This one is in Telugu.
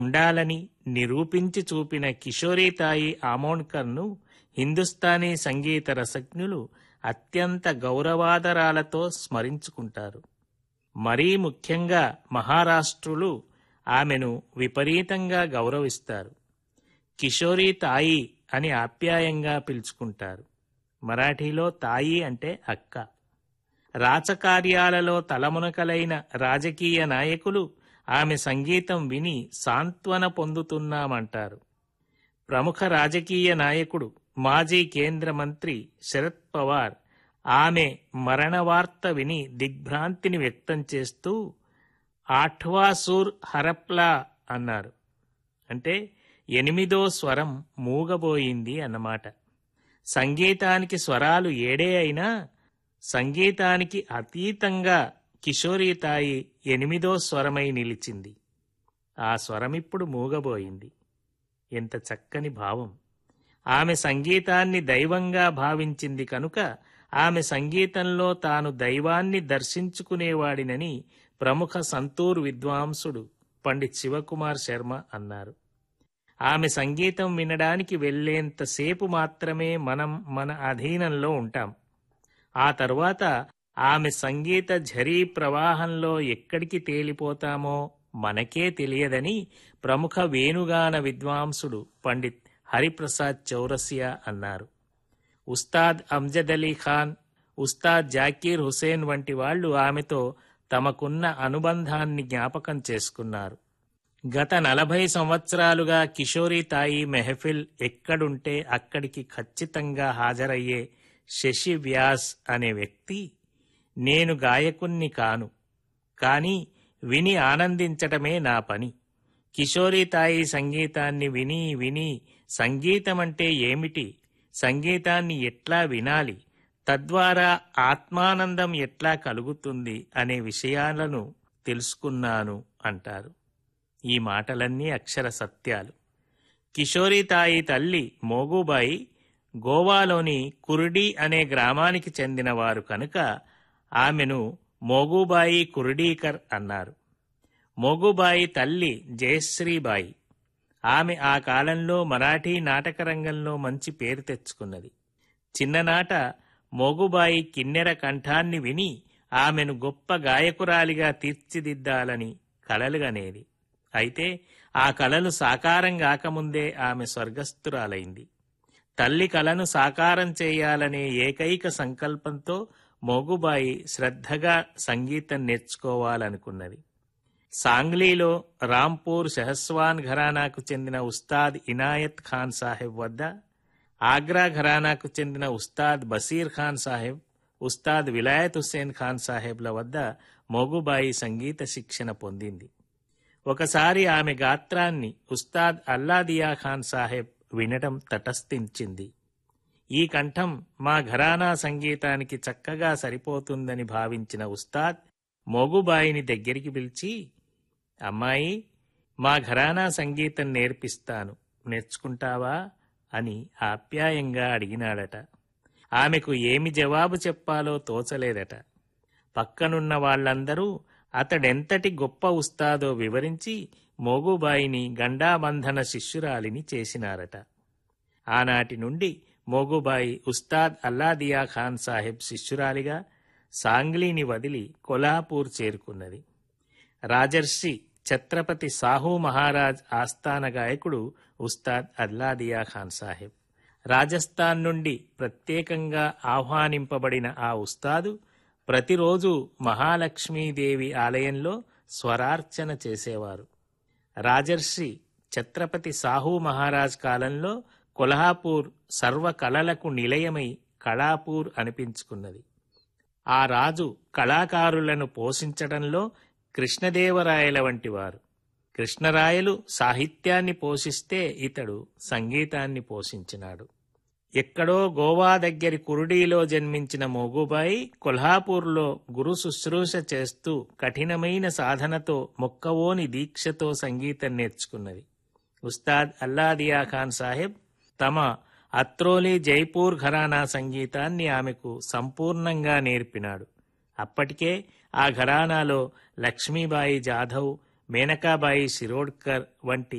ఉండాలని నిరూపించి చూపిన కిషోరీతాయి ఆమోణ్కర్ను హిందుస్థానీ సంగీత రసజ్ఞులు అత్యంత గౌరవాదరాలతో స్మరించుకుంటారు మరీ ముఖ్యంగా మహారాష్ట్రులు ఆమెను విపరీతంగా గౌరవిస్తారు కిషోరీ తాయి అని ఆప్యాయంగా పిలుచుకుంటారు మరాఠీలో తాయి అంటే అక్క రాచకార్యాలలో తలమునకలైన రాజకీయ నాయకులు ఆమె సంగీతం విని సాంత్వన పొందుతున్నామంటారు ప్రముఖ రాజకీయ నాయకుడు మాజీ కేంద్ర మంత్రి శరద్ పవార్ ఆమె మరణ వార్త విని దిగ్భ్రాంతిని వ్యక్తం చేస్తూ ఆఠ్వాసూర్ హరప్లా అన్నారు అంటే ఎనిమిదో స్వరం మూగబోయింది అన్నమాట సంగీతానికి స్వరాలు ఏడే అయినా సంగీతానికి అతీతంగా కిషోరీతాయి ఎనిమిదో స్వరమై నిలిచింది ఆ స్వరమిప్పుడు మూగబోయింది ఎంత చక్కని భావం ఆమె సంగీతాన్ని దైవంగా భావించింది కనుక ఆమె సంగీతంలో తాను దైవాన్ని దర్శించుకునేవాడినని ప్రముఖ సంతూర్ విద్వాంసుడు పండిత్ శివకుమార్ శర్మ అన్నారు ఆమె సంగీతం వినడానికి వెళ్లేంతసేపు మాత్రమే మనం మన అధీనంలో ఉంటాం ఆ తరువాత ఆమె సంగీత ఝరీ ప్రవాహంలో ఎక్కడికి తేలిపోతామో మనకే తెలియదని ప్రముఖ వేణుగాన విద్వాంసుడు పండిత్ హరిప్రసాద్ చౌరసియా అన్నారు ఉస్తాద్ అమ్జద్ అలీ ఖాన్ ఉస్తాద్ జాకీర్ హుసేన్ వంటి వాళ్లు ఆమెతో తమకున్న అనుబంధాన్ని జ్ఞాపకం చేసుకున్నారు గత నలభై సంవత్సరాలుగా కిషోరీ తాయి మెహఫిల్ ఎక్కడుంటే అక్కడికి ఖచ్చితంగా హాజరయ్యే శశి వ్యాస్ అనే వ్యక్తి నేను గాయకుణ్ణి కాను కాని విని ఆనందించటమే నా పని కిషోరీ తాయి సంగీతాన్ని విని విని సంగీతమంటే ఏమిటి సంగీతాన్ని ఎట్లా వినాలి తద్వారా ఆత్మానందం ఎట్లా కలుగుతుంది అనే విషయాలను తెలుసుకున్నాను అంటారు ఈ మాటలన్నీ అక్షర సత్యాలు కిషోరీ తాయి తల్లి మోగుబాయి గోవాలోని కురుడి అనే గ్రామానికి చెందినవారు కనుక ఆమెను మోగుబాయి కురుడీకర్ అన్నారు మోగుబాయి తల్లి జయశ్రీబాయి ఆమె ఆ కాలంలో మరాఠీ నాటక రంగంలో మంచి పేరు తెచ్చుకున్నది చిన్ననాట మోగుబాయి కిన్నెర కంఠాన్ని విని ఆమెను గొప్ప గాయకురాలిగా తీర్చిదిద్దాలని కలలుగనేది అయితే ఆ కలలు సాకారం కాకముందే ఆమె స్వర్గస్థురాలైంది తల్లి కలను సాకారం చేయాలనే ఏకైక సంకల్పంతో మోగుబాయి శ్రద్ధగా సంగీతం నేర్చుకోవాలనుకున్నది సాంగ్లీలో రాంపూర్ షహస్వాన్ ఘరానాకు చెందిన ఉస్తాద్ ఇనాయత్ ఖాన్ సాహెబ్ వద్ద ఆగ్రా ఘరానాకు చెందిన ఉస్తాద్ బసీర్ ఖాన్ సాహెబ్ ఉస్తాద్ విలాయత్ హుస్సేన్ ఖాన్ సాహెబ్ల వద్ద మోగుబాయి సంగీత శిక్షణ పొందింది ఒకసారి ఆమె గాత్రాన్ని ఉస్తాద్ అల్లాదియా ఖాన్ సాహెబ్ వినటం తటస్థించింది ఈ కంఠం మా ఘరానా సంగీతానికి చక్కగా సరిపోతుందని భావించిన ఉస్తాద్ మోగుబాయిని దగ్గరికి పిలిచి అమ్మాయి మా ఘరానా సంగీతం నేర్పిస్తాను నేర్చుకుంటావా అని ఆప్యాయంగా అడిగినాడట ఆమెకు ఏమి జవాబు చెప్పాలో తోచలేదట పక్కనున్న వాళ్ళందరూ అతడెంతటి గొప్ప ఉస్తాదో వివరించి మోగుబాయిని గండాబంధన శిష్యురాలిని చేసినారట ఆనాటి నుండి మోగుబాయి ఉస్తాద్ అల్లాదియా ఖాన్ సాహెబ్ శిష్యురాలిగా సాంగ్లీని వదిలి కొల్హాపూర్ చేరుకున్నది రాజర్షి ఛత్రపతి సాహు మహారాజ్ ఆస్థాన గాయకుడు ఉస్తాద్ అల్లాదియా ఖాన్ సాహెబ్ రాజస్థాన్ నుండి ప్రత్యేకంగా ఆహ్వానింపబడిన ఆ ఉస్తాదు ప్రతిరోజు మహాలక్ష్మీదేవి ఆలయంలో స్వరార్చన చేసేవారు రాజర్షి ఛత్రపతి సాహు మహారాజ్ కాలంలో కొల్హాపూర్ సర్వ కళలకు నిలయమై కళాపూర్ అనిపించుకున్నది ఆ రాజు కళాకారులను పోషించడంలో కృష్ణదేవరాయల వంటివారు కృష్ణరాయలు సాహిత్యాన్ని పోషిస్తే ఇతడు సంగీతాన్ని పోషించినాడు ఎక్కడో గోవా దగ్గరి కురుడీలో జన్మించిన మోగుబాయి కొల్హాపూర్లో గురు శుశ్రూష చేస్తూ కఠినమైన సాధనతో మొక్కవోని దీక్షతో సంగీతం నేర్చుకున్నది ఉస్తాద్ అల్లాదియా ఖాన్ సాహెబ్ తమ అత్రోలి జైపూర్ ఘరానా సంగీతాన్ని ఆమెకు సంపూర్ణంగా నేర్పినాడు అప్పటికే ఆ ఘరానాలో లక్ష్మీబాయి జాధవ్ మేనకాబాయి శిరోడ్కర్ వంటి